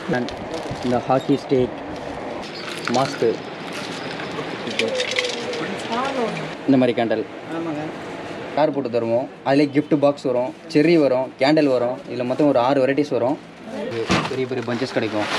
and இந்த hockey stack mask இந்த மாதிரி கேண்டல் ஆமாங்க கார் போட்டு தருவோம் அதிலே gift பாக்ஸ் வரும் செர்ரி வரும் கேண்டில் வரும் இதில் மொத்தம் ஒரு ஆறு வெரைட்டிஸ் வரும் இது பெரிய பெரிய பஞ்சஸ் கிடைக்கும்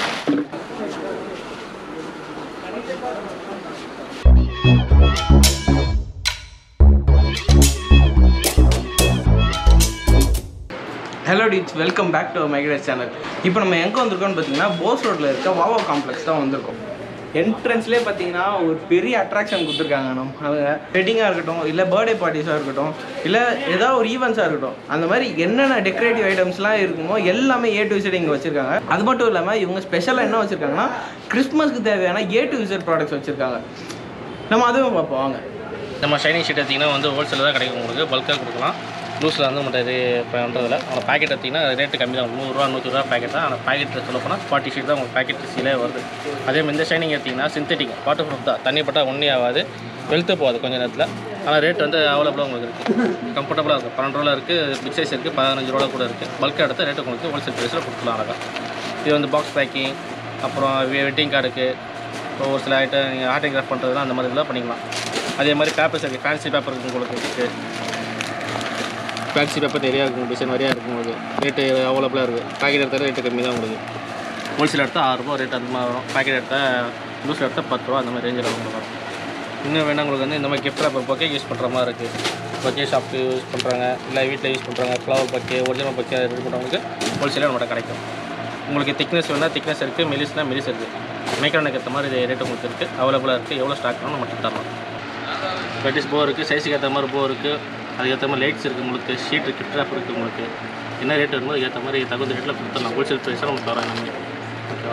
ஹலோ டிட்ஸ் வெல்கம் பேக் டு மைக்ரேட் சேனல் இப்போ நம்ம எங்கே வந்திருக்கோம்னு பார்த்தீங்கன்னா போஸ் ரோட்டில் இருக்க வாவா காம்ப்ளெக்ஸ் தான் வந்திருக்கோம் என்ட்ரன்ஸ்லேயே பார்த்தீங்கன்னா ஒரு பெரிய அட்ராக்ஷன் கொடுத்துருக்காங்க நம்ம அவங்க வெட்டிங்காக இருக்கட்டும் இல்லை பர்த்டே பார்ட்டிஸாக இருக்கட்டும் இல்லை ஏதாவது ஒரு ஈவெண்ட்ஸாக இருக்கட்டும் அந்த மாதிரி என்னென்ன டெக்கரேட்டிவ் ஐட்டம்ஸ்லாம் இருக்குமோ எல்லாமே ஏ டு விசிட் இங்கே வச்சுருக்காங்க அது மட்டும் இல்லாமல் இவங்க ஸ்பெஷலாக என்ன வச்சுருக்காங்கன்னா கிறிஸ்மஸ்க்கு தேவையான ஏ டு விசிட் ப்ராடக்ட்ஸ் வச்சுருக்காங்க நம்ம அதுவும் பார்ப்போம் வாங்க நம்ம ஷைனிங் ஷீட் எடுத்திங்கன்னா வந்து ஹோல்சேலில் தான் கிடைக்கும் உங்களுக்கு பல்காக கொடுக்கலாம் லூஸில் வந்து நம்ம இது பண்ணுறதில்ல அந்த பாக்கெட் எடுத்திங்கன்னா ரேட்டு கம்மி தான் நூறுரூவா நூற்றி ரூபா பேக்கெட் தான் அந்த பாக்கெட்டில் சொல்ல போனால் ஃபார்ட்டி ஷீட் தான் உங்களுக்கு பாக்கெட் சீலே வருது அதே மாதிரி இந்த ஷைனிங் எடுத்திங்கன்னா சிந்தட்டிக் வாட்டர் ப்ரூஃப் தான் தண்ணி பட்டால் ஒன்றே ஆகாது வெளுத்து போகாது கொஞ்சம் நேரத்தில் ஆனால் ரேட் வந்து அவைலபிளாக உங்களுக்கு இருக்குது கம்ஃபர்டபுளாக இருக்குது பன்னெண்டு ரூபா இருக்குது பிக் சைஸ் இருக்குது பதினஞ்சு ரூபா கூட இருக்குது பல்காக எடுத்த ரேட்டு உங்களுக்கு ஹோல்சேல் ப்ரைஸில் கொடுக்கலாம் அழகாக இது வந்து பாக்ஸ் பேக்கிங் அப்புறம் வெட்டிங் கார்டுக்கு இப்போ ஒரு சில ஐட்டம் நீங்கள் ஆட்டோகிராஃப் பண்ணுறதுலாம் அந்த மாதிரி இதெல்லாம் பண்ணிக்கலாம் அதே மாதிரி பேப்பர்ஸ் இருக்குது ஃபேன்சி பேப்பர் இருக்குது உங்களுக்கு இருக்குது ஃபேன்சி பேப்பர் நிறையா இருக்கும் டிசைன் நிறையா இருக்கும் உங்களுக்கு ரேட்டு அவைலபிளாக இருக்குது பேக்கெட் எடுத்தால் ரேட்டு கம்மி தான் உங்களுக்கு ஹோல்சேல் எடுத்தால் ஆறுரூபா ரேட் அந்த மாதிரி வரும் பேக்கெட் எடுத்தால் லூஸில் எடுத்தால் பத்து ரூபா அந்த மாதிரி ரேஞ்சில் உங்களுக்கு வரும் இன்னும் வேணா உங்களுக்கு வந்து இந்த மாதிரி கிஃப்ட் பேப்பர் பொக்கே யூஸ் பண்ணுற மாதிரி இருக்குது பொக்கே ஷாப்புக்கு யூஸ் பண்ணுறாங்க இல்லை வீட்டில் யூஸ் பண்ணுறாங்க flower bouquet original bouquet ready பண்ணுறவங்களுக்கு ஹோல்சேலாக நம்மகிட்ட கிடைக்கும் உங்களுக்கு திக்னஸ் வேணால் திக்னஸ் இருக்குது மெலிஸ்னா மெலிஸ் இருக்குது மேக்கரனுக்கு ஏற்ற மாதிரி ரேட் உங்களுக்கு இருக்குது அவைலபிளாக இருக்குது எவ்வளோ ஸ்டாக் வேணும் நம்ம தரலாம் பெட்டிஸ் போ இருக்குது சைஸுக்கு ஏற்ற மாதிரி போ இருக்குது அதுக்கேற்ற மாதிரி லைட்ஸ் இருக்குது உங்களுக்கு ஷீட் கிஃப்ட் ரேப் இருக்குது உங்களுக்கு என்ன ரேட் வருமோ அதுக்கேற்ற மாதிரி தகுந்த ரேட்டில் கொடுத்துடலாம் ஹோல்சேல் ப்ரைஸாக நம்ம தரோம் நம்ம ஓகேவா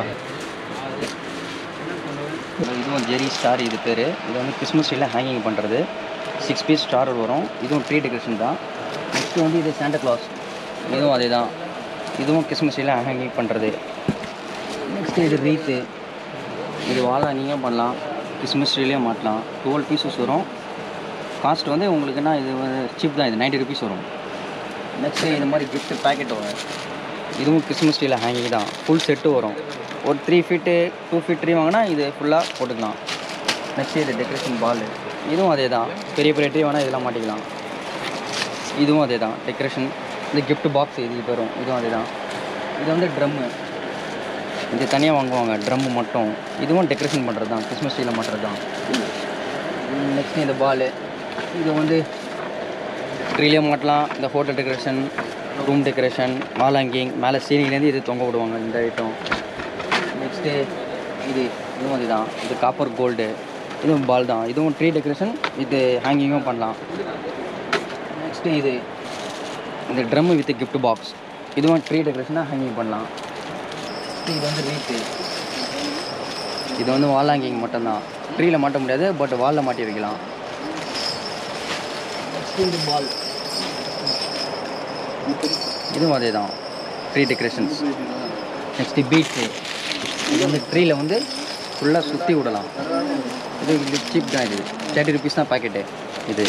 இதுவும் ஜெரி ஸ்டார் இது பேர் இது வந்து கிறிஸ்மஸ் ட்ரீல ஹேங்கிங் பண்ணுறது சிக்ஸ் பீஸ் ஸ்டார் வரும் இதுவும் ட்ரீ டெக்கரேஷன் தான் நெக்ஸ்ட்டு வந்து இது சாண்டா கிளாஸ் இதுவும் அதே தான் இதுவும் கிறிஸ்மஸ் ட்ரீல ஹேங்கிங் பண்ணுறது நெக்ஸ்ட்டு இது ரீத்து இது வாழை நீங்கள் பண்ணலாம் கிறிஸ்மஸ் ட்ரீலேயும் மாட்டலாம் டுவெல் பீசஸ் வரும் காஸ்ட் வந்து உங்களுக்குன்னா இது சீப் தான் இது நைன்ட்டி ருபீஸ் வரும் நெக்ஸ்ட்டு இந்த மாதிரி gift பேக்கெட் வரும் இதுவும் கிறிஸ்மஸ் ட்ரீல ஹேங்கிங் தான் ஃபுல் செட்டு வரும் ஒரு three feet two feet tree வாங்கினா இது ஃபுல்லாக போட்டுக்கலாம் நெக்ஸ்ட் இது டெக்கரேஷன் பால் இதுவும் அதே தான் பெரிய பெரிய ட்ரீ வேணால் இதெல்லாம் மாட்டிக்கலாம் இதுவும் அதே தான் டெக்கரேஷன் இந்த gift பாக்ஸ் இது வரும் இதுவும் அதே தான் இது வந்து ட்ரம்மு இது தனியாக வாங்குவாங்க ட்ரம்மு மட்டும் இதுவும் டெக்கரேஷன் பண்ணுறது தான் கிறிஸ்மஸ் ட்ரீல மாட்டுறது தான் நெக்ஸ்ட் இந்த பால் இது வந்து ட்ரீலே மாட்டலாம் இந்த hotel decoration room decoration wall hanging மேலே சீலிங்லேருந்து இது தொங்க விடுவாங்க இந்த ஐட்டம் நெக்ஸ்ட்டு இது இதுவும் அதுதான் இது காப்பர் கோல்டு இதுவும் பால் தான் இதுவும் ட்ரீ டெக்கரேஷன் இது ஹேங்கிங்கும் பண்ணலாம் நெக்ஸ்ட்டு இது இந்த ட்ரம் வித் gift பாக்ஸ் இதுவும் ட்ரீ டெக்கரேஷனாக ஹேங்கிங் பண்ணலாம் Next இது வந்து ரீத்து இது வந்து வால் ஹேங்கிங் மட்டும்தான் ட்ரீல மாட்ட முடியாது பட் வாலில் மாட்டி வைக்கலாம் Next இந்த பால் இதுவும் அதே தான் ட்ரீ டெக்கரேஷன்ஸ் நெக்ஸ்ட்டு பீட்ஸு இது வந்து ட்ரீல வந்து ஃபுல்லாக சுற்றி விடலாம் இது இது சீப் தான் இது தேர்ட்டி ருபீஸ் தான் பாக்கெட்டு இது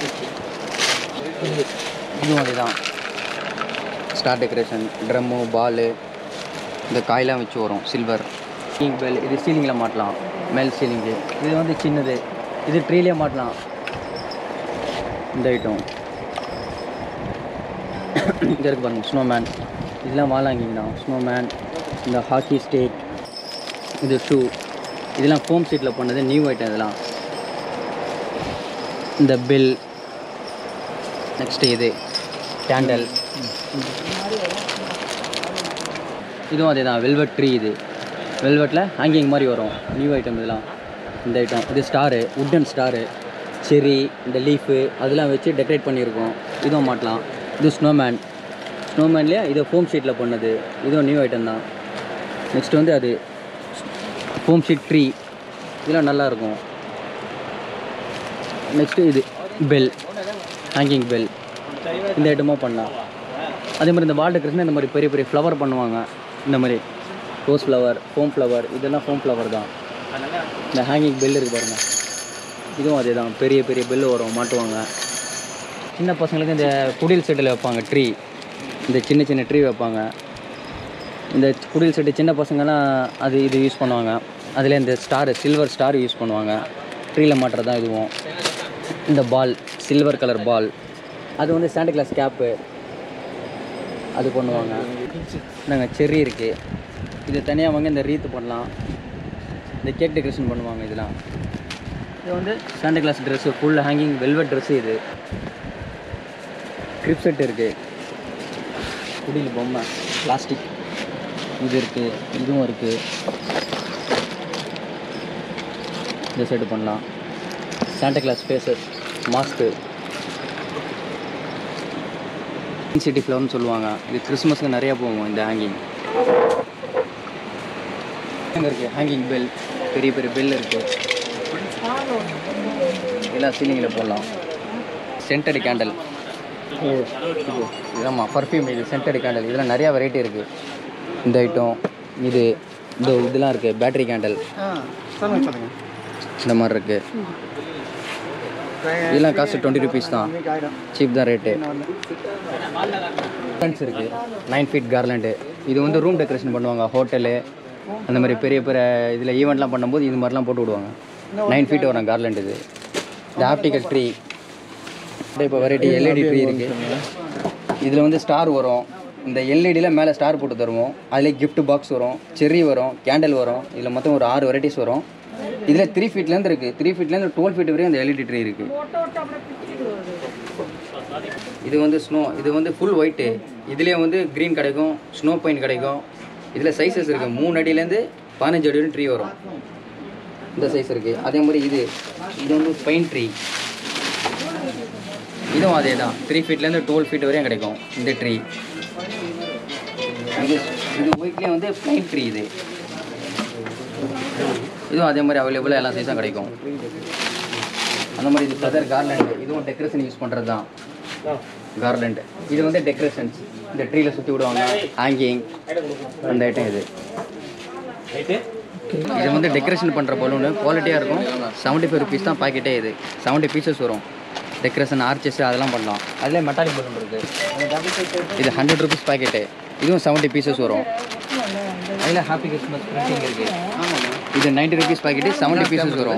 இது இதுவும் அதே தான் ஸ்டார் டெக்கரேஷன் ட்ரம்மு பாலு இந்த காயெலாம் வச்சு வரும் சில்வர் சீலிங் பெல் இது சீலிங்கில் மாட்டலாம் மேல் சீலிங்கு இது வந்து சின்னது இது ட்ரீலே மாட்டலாம் இந்த ஐட்டம் இங்கே இருக்கு பாருங்க ஸ்னோமேன் இதெல்லாம் வாழாங்கிங்க தான் ஸ்னோமேன் இந்த ஹாக்கி ஸ்டேக் இது ஷூ இதெல்லாம் ஃபோம் சீட்டில் பண்ணது நியூ ஐட்டம் இதெல்லாம் இந்த பில் நெக்ஸ்ட்டு இது கேண்டல் இதுவும் அதே தான் வெல்வெட் ட்ரீ இது வெல்வெட்டில் ஹேங்கிங் மாதிரி வரும் நியூ ஐட்டம் இதெல்லாம் இந்த ஐட்டம் இது ஸ்டாரு உட்டன் ஸ்டாரு செரி இந்த லீஃபு அதெல்லாம் வச்சு டெக்கரேட் பண்ணியிருக்கோம் இதுவும் மாட்டலாம் இது ஸ்னோமேன் ஸ்னோமேன்லேயே இது ஃபோம் ஷீட்டில் பண்ணது இதுவும் நியூ ஐட்டம் தான் நெக்ஸ்ட் வந்து அது ஃபோம் ஷீட் ட்ரீ இதெல்லாம் நல்லா இருக்கும் நெக்ஸ்ட்டு இது பெல் ஹேங்கிங் பெல் இந்த ஐட்டமும் பண்ணலாம் அதே மாதிரி இந்த வால் டெக்கரேஷன் இந்த மாதிரி பெரிய பெரிய ஃப்ளவர் பண்ணுவாங்க இந்த மாதிரி ரோஸ் ஃப்ளவர் ஃபோம் ஃப்ளவர் இதெல்லாம் ஃபோம் ஃப்ளவர் தான் இந்த ஹேங்கிங் பெல் இருக்குது பாருங்கள் இதுவும் அதே தான் பெரிய பெரிய பெல் வரும் மாட்டுவாங்க சின்ன பசங்களுக்கு இந்த குடில் செட்டில் வைப்பாங்க ட்ரீ இந்த சின்ன சின்ன ட்ரீ வைப்பாங்க இந்த குடில் செட்டு சின்ன பசங்கலாம் அது இது யூஸ் பண்ணுவாங்க அதில் இந்த ஸ்டார் சில்வர் ஸ்டார் யூஸ் பண்ணுவாங்க ட்ரீயில் மாட்டுறது தான் இதுவும் இந்த பால் சில்வர் கலர் பால் அது வந்து சாண்டா கிளாஸ் கேப்பு அது பண்ணுவாங்க நாங்கள் செர்ரி இருக்குது இது தனியாக வாங்க இந்த ரீத்து பண்ணலாம் இந்த கேக் டெக்கரேஷன் பண்ணுவாங்க இதெல்லாம் இது வந்து Santa Claus dress full hanging velvet dress இது கிரிப் செட் இருக்குது குடில் பொம்மை பிளாஸ்டிக் இது இருக்குது இதுவும் இருக்குது இந்த செட்டு பண்ணலாம் சாண்டா கிளாஸ் ஃபேஸஸ் மாஸ்க்கு சிட்டி ஃப்ளவர்னு சொல்லுவாங்க இது கிறிஸ்மஸ்க்கு நிறையா போவோம் இந்த ஹேங்கிங் அங்கே இருக்குது ஹேங்கிங் பெல் பெரிய பெரிய பெல் இருக்குது எல்லாம் சீலிங்கில் போடலாம் சென்டடு கேண்டல் ஆமாம் பர்ஃப்யூம் இது சென்டடு கேண்டல் இதெல்லாம் நிறையா வெரைட்டி இருக்குது இந்த ஐட்டம் இது இந்த இதெல்லாம் இருக்குது பேட்டரி கேண்டல் சொல்லுங்க சொல்லுங்க இந்த மாதிரி இருக்குது இதெல்லாம் காசு டுவெண்ட்டி ருபீஸ் தான் சீப் தான் ரேட்டு ஃப்ரெண்ட்ஸ் இருக்குது நைன் ஃபீட் கார்லண்டு இது வந்து ரூம் டெக்கரேஷன் பண்ணுவாங்க ஹோட்டலு அந்த மாதிரி பெரிய பெரிய இதில் ஈவெண்ட்லாம் பண்ணும்போது இது மாதிரிலாம் போட்டு விடுவாங்க நைன் ஃபீட் வரும் கார்லண்ட் இது இந்த ஆப்டிக்கல் ட்ரீ இப்போ வெரைட்டி எல்இடி ட்ரீ இருக்குது இதில் வந்து ஸ்டார் வரும் இந்த எல்இடியில் மேலே ஸ்டார் போட்டு தருவோம் அதில் gift பாக்ஸ் வரும் செர்ரி வரும் கேண்டில் வரும் இதில் மொத்தம் ஒரு ஆறு வெரைட்டிஸ் வரும் இதில் த்ரீ ஃபீட்லேருந்து இருக்குது த்ரீ ஃபீட்லேருந்து டுவெல் ஃபீட் வரையும் அந்த எல்இடி ட்ரீ இருக்குது இது வந்து ஸ்னோ இது வந்து ஃபுல் ஒயிட்டு இதுலேயே வந்து க்ரீன் கிடைக்கும் ஸ்னோ பைன் கிடைக்கும் இதில் சைஸஸ் இருக்குது மூணு அடியிலேருந்து பதினஞ்சு அடி வரையும் ட்ரீ வரும் இந்த சைஸ் இருக்குது அதே மாதிரி இது இது வந்து பைன் ட்ரீ இதுவும் அதே தான் த்ரீ ஃபீட்லேருந்து டுவெல் ஃபீட் வரையும் கிடைக்கும் இந்த ட்ரீ இது இது ஒயிட்லேயே வந்து பைன் ட்ரீ இது இதுவும் அதே மாதிரி அவைலபிளாக எல்லா சைஸும் கிடைக்கும் அந்த மாதிரி இது ஃபெதர் கார்லண்ட் இதுவும் டெக்கரேஷன் யூஸ் பண்ணுறது தான் கார்லண்ட் இது வந்து டெக்கரேஷன்ஸ் இந்த ட்ரீல சுற்றி விடுவாங்க ஹேங்கிங் அந்த ஐட்டம் இது இது வந்து டெக்கரேஷன் பண்ணுற பலூனு குவாலிட்டியாக இருக்கும் செவன்ட்டி ஃபைவ் ருபீஸ் தான் பாக்கெட்டே இது செவன்ட்டி பீசஸ் வரும் டெக்கரேஷன் ஆர்ச்சஸ் அதெல்லாம் பண்ணலாம் அதிலே மெட்டாலிக் பலூன் இருக்குது இது ஹண்ட்ரட் ருபீஸ் பாக்கெட்டு இதுவும் செவன்ட்டி பீசஸ் வரும் அதில் ஹாப்பி கிறிஸ்மஸ் பிரிண்டிங் இருக்குது இது ninety rupees packet seventy pieces வரும்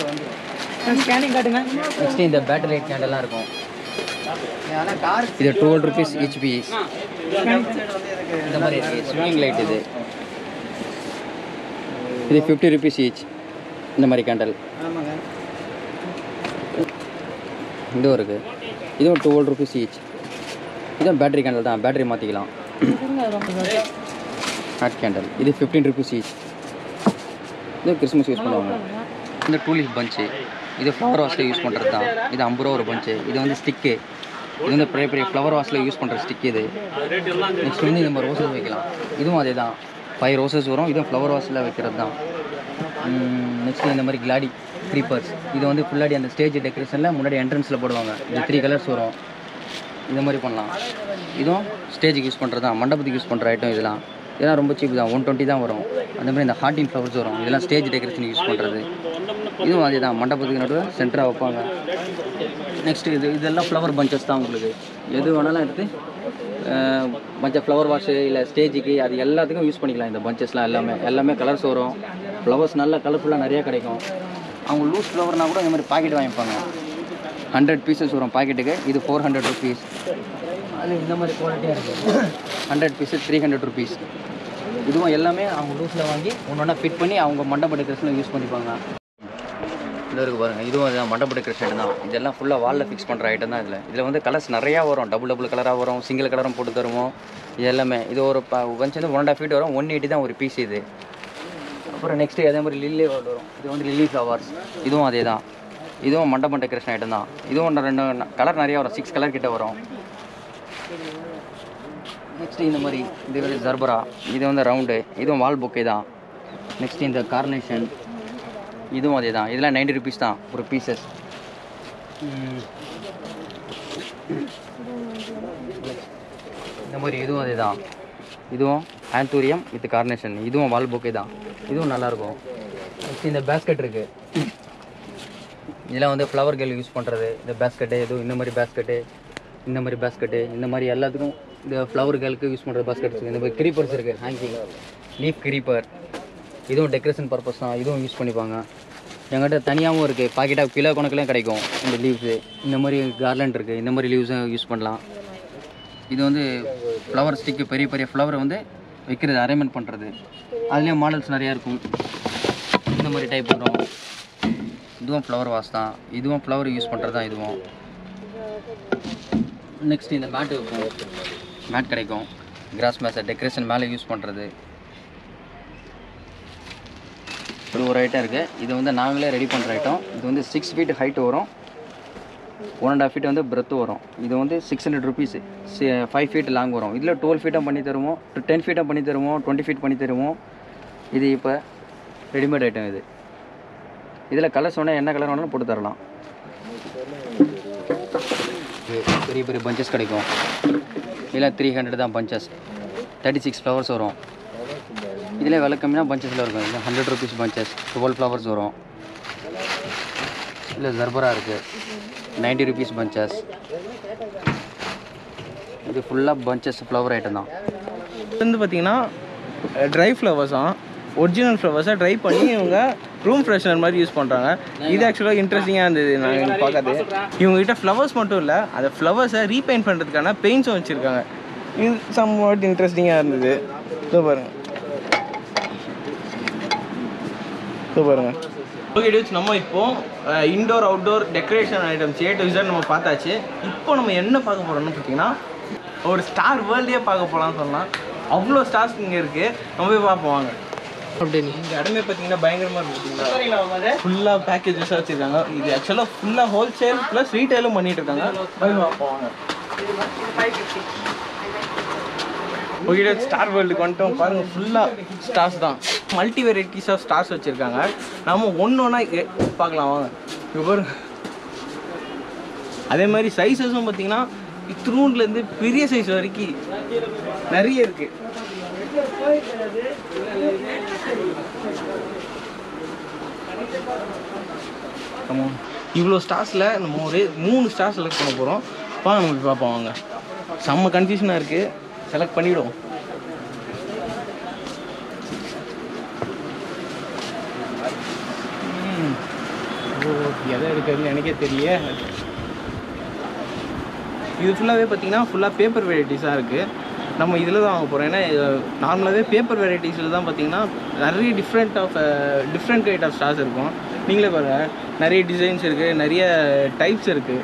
நெக்ஸ்ட் இந்த பேட்டரி லைட் கேண்டெல்லாம் இருக்கும் இது டுவெல் ருபீஸ் ஈச் பீஸ் இந்த மாதிரி இருக்குது ஸ்விங்கிங் லைட் இது இது ஃபிஃப்டி ருபீஸ் ஈச் இந்த மாதிரி கேண்டல் இதுவும் இருக்குது இதுவும் டுவெல் ருபீஸ் ஈச் இதுவும் பேட்டரி கேண்டல் தான் பேட்டரி மாற்றிக்கலாம் ஹாட் கேண்டல் இது ஃபிஃப்டீன் ருபீஸ் ஈச் இது கிறிஸ்மஸ் யூஸ் பண்ணுவாங்க இந்த டூலிப் பஞ்சு இது ஃப்ளவர் வாஷில் யூஸ் பண்ணுறது தான் இது ஐம்பது ரூபா ஒரு பஞ்சு இது வந்து ஸ்டிக்கு இது வந்து பெரிய பெரிய ஃப்ளவர் வாஷில் யூஸ் பண்ணுற ஸ்டிக் இது நெக்ஸ்ட் வந்து நம்ம ரோசஸ் வைக்கலாம் இதுவும் அதே தான் ஃபைவ் ரோசஸ் வரும் இதுவும் ஃப்ளவர் வாஷில் வைக்கிறது தான் நெக்ஸ்ட் இந்த மாதிரி கிளாடி க்ரீப்பர்ஸ் இது வந்து ஃபுல்லாடி அந்த ஸ்டேஜ் டெக்கரேஷனில் முன்னாடி என்ட்ரன்ஸில் போடுவாங்க இது த்ரீ கலர்ஸ் வரும் இந்த மாதிரி பண்ணலாம் இதுவும் ஸ்டேஜுக்கு யூஸ் பண்ணுறது தான் மண்டபத்துக்கு யூஸ் பண்ணுற ஐட்டம் இதெல்லாம் இதெல்லாம் ரொம்ப சீப் தான் ஒன் டுவெண்ட்டி தான் வரும் அந்த மாதிரி இந்த ஹார்டின் ஃப்ளவர்ஸ் வரும் இதெல்லாம் ஸ்டேஜ் டெக்கரேஷன் யூஸ் பண்ணுறது இதுவும் அதே தான் மண்டபத்துக்கு நடுவில் சென்டராக வைப்பாங்க நெக்ஸ்ட் இது இதெல்லாம் ஃப்ளவர் பஞ்சஸ் தான் உங்களுக்கு எது வேணாலும் எடுத்து மற்ற ஃப்ளவர் வாஷு இல்லை ஸ்டேஜுக்கு அது எல்லாத்துக்கும் யூஸ் பண்ணிக்கலாம் இந்த பஞ்சஸ்லாம் எல்லாமே எல்லாமே கலர்ஸ் வரும் ஃப்ளவர்ஸ் நல்லா கலர்ஃபுல்லாக நிறையா கிடைக்கும் அவங்க லூஸ் ஃப்ளவர்னால் கூட இந்த மாதிரி பாக்கெட் வாங்கிப்பாங்க ஹண்ட்ரட் பீசஸ் வரும் பாக்கெட்டுக்கு இது ஃபோர் ஹண்ட்ரட் ருபீஸ் அது இந்த மாதிரி குவாலிட்டியாக இருக்குது hundred piece three hundred rupees இதுவும் எல்லாமே அவங்க லூஸில் வாங்கி ஒன்று ஒன்றா ஃபிட் பண்ணி அவங்க மண்டப டெக்கரேஷனில் யூஸ் பண்ணிப்பாங்க இதில் இருக்குது பாருங்கள் இதுவும் அதுதான் மண்டப டெக்கரேஷன் தான் இதெல்லாம் ஃபுல்லாக வாலில் ஃபிக்ஸ் பண்ணுற ஐட்டம் தான் இதில் இதில் வந்து கலர்ஸ் நிறையா வரும் டபுள் டபுள் கலராக வரும் சிங்கிள் கலரும் போட்டு தருவோம் இது எல்லாமே இது ஒரு ப கொஞ்சம் வந்து ஒன் அண்ட் ஆஃப் ஃபீட் வரும் ஒன் எயிட்டி தான் ஒரு பீஸ் இது அப்புறம் நெக்ஸ்ட்டு அதே மாதிரி லில்லி வரும் இது வந்து லில்லி ஃப்ளவர்ஸ் இதுவும் அதே தான் இதுவும் மண்டபம் டெக்கரேஷன் ஐட்டம் தான் இதுவும் ஒன்று ரெண்டு கலர் நிறையா வரும் சிக்ஸ் கலர் கிட்ட வரும் நெக்ஸ்ட்டு இந்த மாதிரி இது வந்து ஜர்பரா இது வந்து ரவுண்டு இதுவும் வால் பொக்கே தான் நெக்ஸ்ட் இந்த கார்னேஷன் இதுவும் அதே தான் இதெல்லாம் நைன்டி ருபீஸ் தான் ஒரு பீசஸ் இந்த மாதிரி இதுவும் அதே தான் இதுவும் ஆந்தூரியம் வித் கார்னேஷன் இதுவும் வால் பொக்கே தான் இதுவும் நல்லாயிருக்கும் நெக்ஸ்ட் இந்த பேஸ்கெட் இருக்குது இதெல்லாம் வந்து ஃப்ளவர் கேல் யூஸ் பண்ணுறது இந்த பேஸ்கெட்டு இதுவும் இந்த மாதிரி பேஸ்கெட்டு இந்த மாதிரி பாஸ்கெட்டு இந்த மாதிரி எல்லாத்துக்கும் இந்த ஃப்ளவர்களுக்கு யூஸ் பண்ணுற பாஸ்கெட்ஸ் இந்த மாதிரி கிரீப்பர்ஸ் இருக்குது ஹேங்கிங் லீஃப் கிரீப்பர் இதுவும் டெக்கரேஷன் பர்பஸ் தான் இதுவும் யூஸ் பண்ணிப்பாங்க என்கிட்ட தனியாகவும் இருக்குது பாக்கெட்டாக கிலோ கணக்குலையும் கிடைக்கும் இந்த லீவ்ஸு இந்த மாதிரி கார்லண்ட் இருக்குது இந்த மாதிரி லீவ்ஸும் யூஸ் பண்ணலாம் இது வந்து ஃப்ளவர் ஸ்டிக்கு பெரிய பெரிய ஃப்ளவரை வந்து வைக்கிறது அரேஞ்ச்மெண்ட் பண்ணுறது அதுலேயும் மாடல்ஸ் நிறையா இருக்கும் இந்த மாதிரி டைப் வரும் இதுவும் ஃப்ளவர் வாஸ் தான் இதுவும் ஃப்ளவர் யூஸ் பண்ணுறது தான் இதுவும் நெக்ஸ்ட் இந்த மேட்டு இருக்கும் மேட் கிடைக்கும் கிராஸ் மேஸை டெக்கரேஷன் மேலே யூஸ் பண்ணுறது இப்படி ஒரு ஐட்டம் இருக்குது இது வந்து நாங்களே ரெடி பண்ணுற ஐட்டம் இது வந்து சிக்ஸ் ஃபீட் ஹைட் வரும் ஒன் அண்ட் ஹாஃப் ஃபீட் வந்து பிரெத்து வரும் இது வந்து six hundred rupees five feet long வரும் இதில் டுவெல் ஃபீட்டாக பண்ணி தருவோம் டென் ஃபீட்டாக பண்ணி தருவோம் டுவெண்ட்டி ஃபீட் பண்ணி தருவோம் இது இப்போ ரெடிமேட் ஐட்டம் இது இதில் கலர்ஸ் வேணால் என்ன கலர் வேணாலும் போட்டு தரலாம் இது பெரிய பெரிய பஞ்சஸ் கிடைக்கும் இதில் த்ரீ ஹண்ட்ரட் தான் பஞ்சஸ் தேர்ட்டி சிக்ஸ் ஃப்ளவர்ஸ் வரும் இதில் விலை கம்மியாக பஞ்சஸில் இருக்கும் இதில் hundred rupees bunches twelve flowers வரும் இல்லை ஜர்பரா இருக்குது நைன்ட்டி ருபீஸ் பஞ்சஸ் இது ஃபுல்லாக பஞ்சஸ் ஃப்ளவர் ஐட்டம் தான் இது வந்து பார்த்தீங்கன்னா ட்ரை ஃப்ளவர்ஸாம் ஒரிஜினல் ஃப்ளவர்ஸை ட்ரை பண்ணி இவங்க ரூம் ஃப்ரெஷ்னர் மாதிரி யூஸ் பண்ணுறாங்க இது ஆக்சுவலாக இன்ட்ரெஸ்டிங்காக இருந்தது நான் எனக்கு பார்க்காது இவங்ககிட்ட ஃப்ளவர்ஸ் மட்டும் இல்லை அந்த ஃப்ளவர்ஸை ரீபெயிண்ட் பண்ணுறதுக்கான பெயிண்ட்ஸும் வச்சுருக்காங்க இது சம் வாட் இன்ட்ரெஸ்டிங்காக இருந்தது இதோ பாருங்க இதோ பாருங்க ஓகே டியூஸ் நம்ம இப்போ indoor outdoor decoration items A to Z நம்ம பார்த்தாச்சு இப்போ நம்ம என்ன பார்க்க போகிறோம்னு பார்த்தீங்கன்னா ஒரு ஸ்டார் வேர்ல்டே பார்க்க போகலான்னு சொன்னால் அவ்வளோ ஸ்டார்ஸ் இங்கே இருக்குது நம்ம போய் பார்ப்போம் வாங்க அப்படின்னு இந்த இடமே பார்த்தீங்கன்னா பயங்கரமாக இருக்கு பார்த்தீங்களா ஃபுல்லாக பேக்கேஜஸாக வச்சுருக்காங்க இது ஆக்சுவலாக ஃபுல்லாக ஹோல்சேல் ப்ளஸ் ரீட்டைலும் பண்ணிட்டு இருக்காங்க போய் பார்ப்போம் வாங்க ஓகே ஸ்டார் வேர்ல்டுக்கு வந்துட்டோம் பாருங்கள் ஃபுல்லாக ஸ்டார்ஸ் தான் மல்டி வெரைட்டிஸ் ஆஃப் ஸ்டார்ஸ் வச்சுருக்காங்க நம்ம ஒன்று ஒன்றா பார்க்கலாம் வாங்க இங்கே பாருங்க அதே மாதிரி சைஸஸும் பார்த்தீங்கன்னா இத்திரூண்ட்லேருந்து பெரிய சைஸ் வரைக்கும் நிறைய இருக்குது ஆமாம் இவ்வளோ ஸ்டார்ஸில் நம்ம ஒரு மூணு ஸ்டார் செலக்ட் பண்ண போகிறோம் வாங்க நம்ம போய் பார்ப்போம் வாங்க செம்ம கன்ஃபியூஷனாக இருக்குது செலக்ட் பண்ணிவிடுவோம் ஓ எதை எடுக்கிறதுன்னு எனக்கே தெரிய இது ஃபுல்லாகவே பார்த்தீங்கன்னா ஃபுல்லாக பேப்பர் வெரைட்டிஸாக இருக்குது நம்ம இதில் தான் வாங்க போகிறோம் ஏன்னா நார்மலாகவே பேப்பர் வெரைட்டிஸில் தான் பார்த்தீங்கன்னா நிறைய different of different kind of stars இருக்கும் நீங்களே பாருங்கள் நிறைய டிசைன்ஸ் இருக்குது நிறைய டைப்ஸ் இருக்குது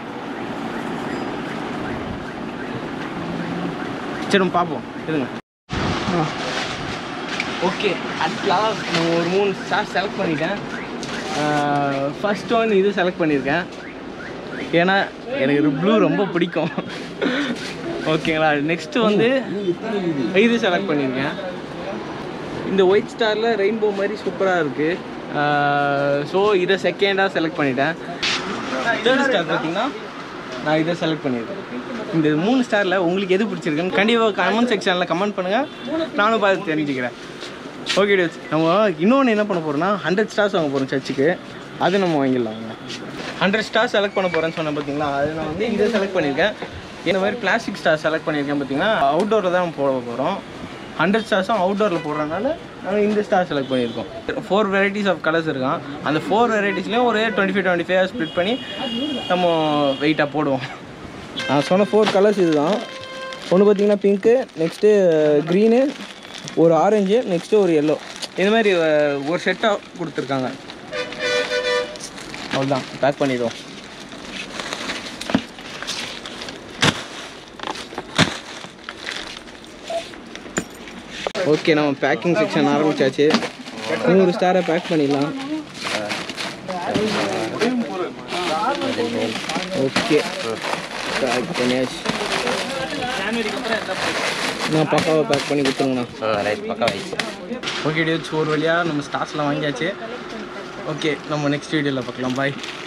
சரி நம்ம பார்ப்போம் இருங்க ஓகே அட் லாஸ்ட் நான் ஒரு மூணு ஸ்டார் செலக்ட் பண்ணிட்டேன் ஃபர்ஸ்ட் ஒன் இது செலக்ட் பண்ணியிருக்கேன் ஏன்னா எனக்கு ப்ளூ ரொம்ப பிடிக்கும் ஓகேங்களா நெக்ஸ்ட்டு வந்து இது செலக்ட் பண்ணியிருக்கேன் இந்த ஒயிட் ஸ்டாரில் ரெயின்போ மாதிரி சூப்பராக இருக்குது ஸோ இதை செகண்டாக செலக்ட் பண்ணிட்டேன் தேர்ட் ஸ்டார் பார்த்தீங்கன்னா நான் இதை செலக்ட் பண்ணியிருக்கேன் இந்த மூணு ஸ்டாரில் உங்களுக்கு எது பிடிச்சிருக்குன்னு கண்டிப்பாக கமெண்ட் செக்ஷனில் கமெண்ட் பண்ணுங்கள் நானும் பார்த்து தெரிஞ்சுக்கிறேன் ஓகே டேஸ் நம்ம இன்னொன்று என்ன பண்ண போகிறோம்னா ஹண்ட்ரட் ஸ்டார்ஸ் வாங்க போகிறோம் சர்ச்சுக்கு அது நம்ம வாங்கிடலாம் ஹண்ட்ரட் ஸ்டார் செலக்ட் பண்ண போகிறேன்னு சொன்னேன் பார்த்தீங்களா அது நான் வந்து இதை செலக்ட் பண்ணியிருக்கேன் இந்த மாதிரி பிளாஸ்டிக் ஸ்டார் செலக்ட் பண்ணியிருக்கேன் பார்த்தீங்கன்னா அவுட்டோரில் தான் நம்ம போட போகிறோம் ஹண்ட்ரட் ஸ்டார்ஸும் அவுட்டோரில் போடுறதுனால நாங்கள் இந்த ஸ்டார் செலக்ட் பண்ணியிருக்கோம் ஃபோர் வெரைட்டிஸ் ஆஃப் கலர்ஸ் இருக்கான் அந்த ஃபோர் வெரைட்டிஸ்லேயும் ஒரு twenty five twenty five split பண்ணி நம்ம வெயிட்டாக போடுவோம் நான் சொன்ன ஃபோர் கலர்ஸ் இதுதான் ஒன்று பார்த்தீங்கன்னா பிங்க்கு நெக்ஸ்ட்டு க்ரீனு ஒரு ஆரஞ்சு நெக்ஸ்ட்டு ஒரு எல்லோ இது மாதிரி அஹ், ஒரு செட்டாக கொடுத்துருக்காங்க அவ்வளோதான் பேக் பண்ணிடுவோம் ஓகே நம்ம பேக்கிங் செக்ஷன் ஆரம்பிச்சாச்சு நூறு ஸ்டாரை பேக் பண்ணிடலாம் ஓகே பேக் பண்ணியாச்சு நான் பக்காவாக பேக் பண்ணி கொடுத்துருங்கண்ணா ரைட் பக்கா வைஸ் ஓகே டியூட்ஸ் ஒரு வழியாக நம்ம ஸ்டார்ஸ்லாம் வாங்கியாச்சு ஓகே நம்ம நெக்ஸ்ட் வீடியோவில் பார்க்கலாம் பாய்